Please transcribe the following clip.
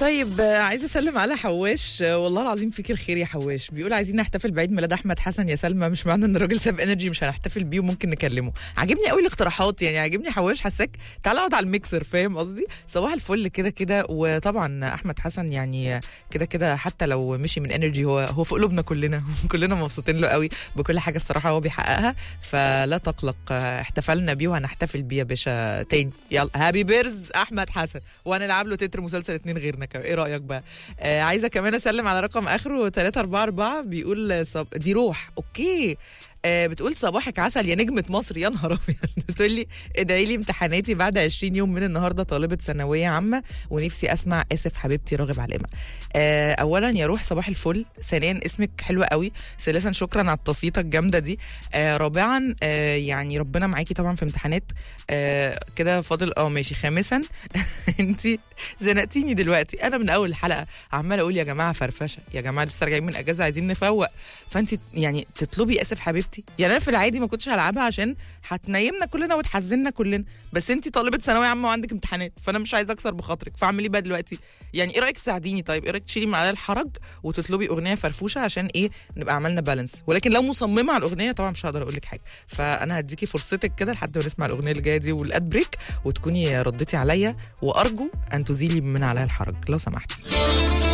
طيب آه، عايزه اسلم على حواش آه، والله العظيم فيك الخير يا حواش بيقول عايزين نحتفل بعيد ميلاد احمد حسن يا سلمى مش معنى ان الراجل ساب انرجي مش هنحتفل بيه وممكن نكلمه عاجبني قوي الاقتراحات يعني عاجبني حواش حساك تعال اقعد على الميكسر فاهم قصدي صباح الفل كده كده وطبعا احمد حسن يعني آه، كده كده حتى لو مشي من انرجي هو هو في قلوبنا كلنا كلنا مبسوطين له قوي بكل حاجه الصراحه هو بيحققها فلا تقلق آه، احتفلنا بيه وهنحتفل بيه يا باشا تاني يلا هابي بيرز احمد حسن وهنلعب له تتر مسلسل اتنين غيرنا كمان ايه رايك بقى آه عايزه كمان اسلم على رقم اخره 344 بيقول آه، صب... دي روح اوكي آه بتقول صباحك عسل يا نجمة مصر يا نهار ابيض بتقول لي ادعي لي امتحاناتي بعد 20 يوم من النهارده طالبة ثانوية عامة ونفسي اسمع اسف حبيبتي راغب علامة. آه اولا يا روح صباح الفل، ثانيا اسمك حلو قوي، ثالثا شكرا على التصيطة الجامدة دي، آه رابعا آه يعني ربنا معاكي طبعا في امتحانات آه كده فاضل اه ماشي خامسا انت زنقتيني دلوقتي انا من اول الحلقه عماله اقول يا جماعه فرفشه يا جماعه لسه راجعين من اجازه عايزين نفوق فانت يعني تطلبي اسف حبيبتي يعني انا في العادي ما كنتش هلعبها عشان هتنيمنا كلنا وتحزننا كلنا بس انت طالبه ثانويه عامه وعندك امتحانات فانا مش عايزه اكسر بخاطرك فاعمل ايه بقى دلوقتي يعني ايه رايك تساعديني طيب ايه رايك تشيلي من عليا الحرج وتطلبي اغنيه فرفوشه عشان ايه نبقى عملنا بالانس ولكن لو مصممه على الاغنيه طبعا مش هقدر اقول لك حاجه فانا هديكي فرصتك كده لحد ما نسمع الاغنيه اللي جايه دي والاد بريك وتكوني رديتي عليا وارجو ان تزيلي من عليا الحرج لو سمحتي